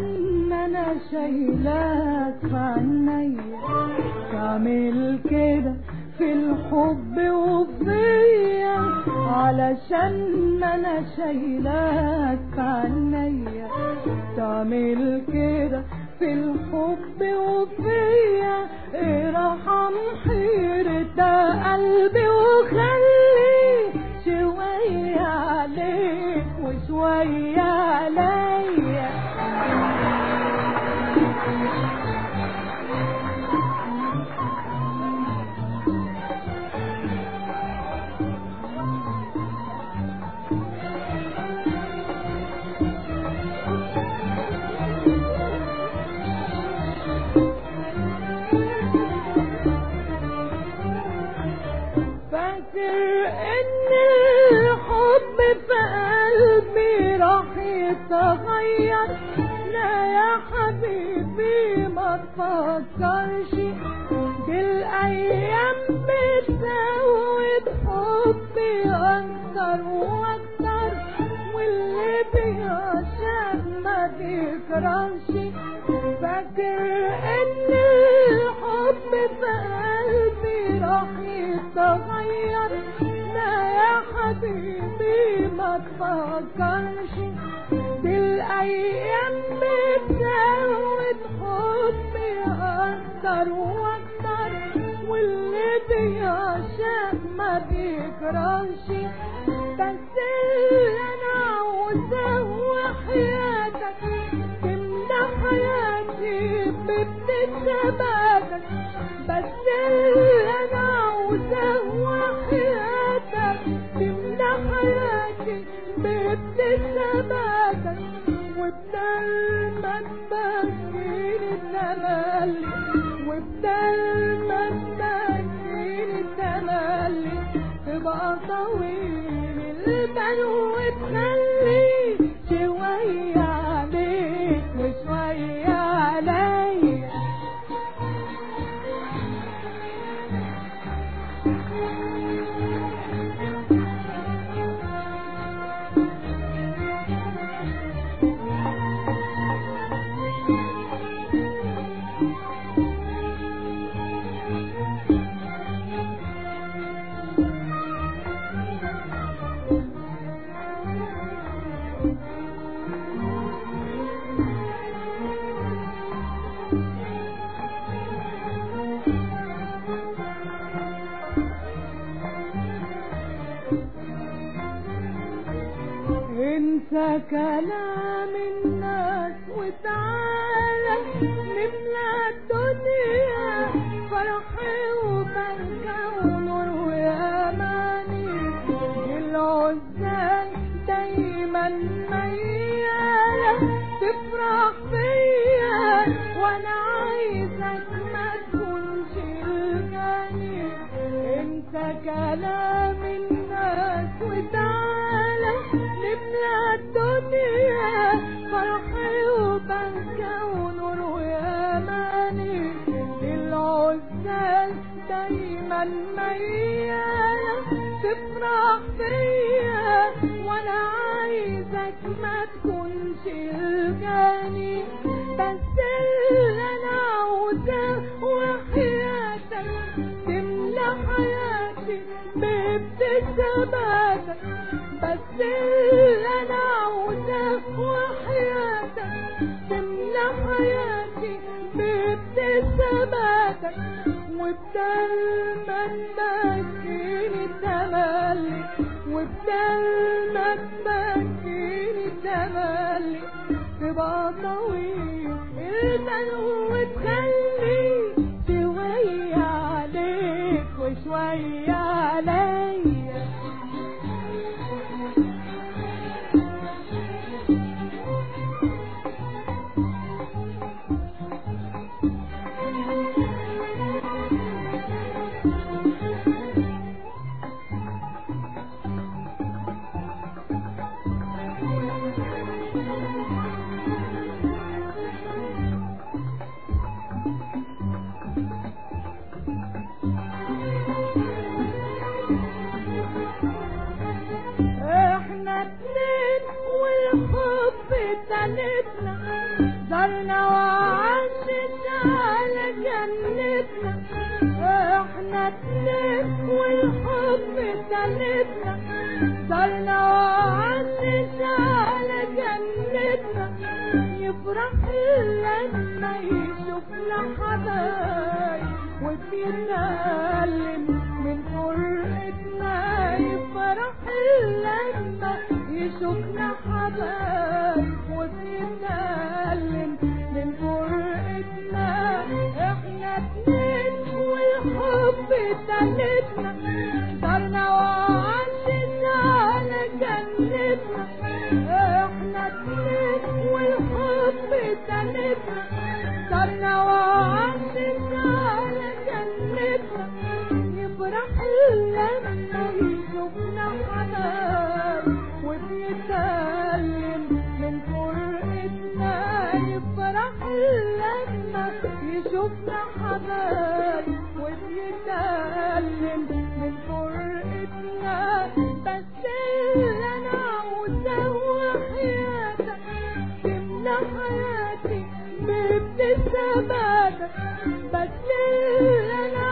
علشان انا شايلاك في عينيا تعمل كده في الحب وفيا علشان انا شايلاك في عينيا تعمل كده في الحب وفيا ارحم حيرة قلبي وخلي شوية عليك وشوية عليا فاكر ان الحب في قلبي راح يتغير لا يا حبيبي ما تفكرش دي الايام بتزود حبي اكتر واكتر واللي بيعشق ما بيكرهش فاكر ان الحب في قلبي راح يتغير لا يا حبيبي ما تفكرش دي الايام بتزود حبي اكتر واكتر واللي بيعشق ما بيكرهش بس اللي انا عاوزاه وحياتك تملى حياتي بابتساماتك بس اللي انا عاوزاه وحياتك تملى حياتي بابتساماتك وبدل ما تبكيني تملي وبدل ما تبكيني تملي تبقى طويل البال وتخلي شوية عليك وشوية عليا انسى كلام الناس وتعالى نملى الدنيا فرح وبركة ونور وأماني العزال دايما ميالة تفرح فيا وانا عايزك ما تكونش الجاني انسى كلام الناس وتعالى نملى الدنيا فرح وبركة ونور وأماني العزال دايما ميالة تفرح فيا وانا عايزك ما تكونش الجاني بس اللي انا عاوزاه وحياتك تملى حياتي بابتساماتك بس اللي انا عاوزاه وحياتك تملى حياتي بابتساماتك وبدل ما تبكيني تملي وبدل ما تبكيني تملي تبقى طويل البال وتخلي شوية عليك وشوية عليا صرنا وعشت على جنتنا احنا اتنين والحب تالتنا صرنا وعشت على جنتنا يفرح لما يشوفنا حبايب وبيتألم من فرقتنا يفرح لما يشوفنا حبايب وبيتألم من فرقتنا احنا اتنين والحب تالتنا صرنا وعشت على جنتنا احنا اتنين والحب تالتنا صرنا وعشت على جنتنا يفرح لما يشوفنا حبايب وبيتألم من فرقتنا يفرح لما يشوفنا حبايب وبيتألم من فرقتنا بس اللي انا عاوزاه حياتك تملى حياتي بابتساماتك بس اللي انا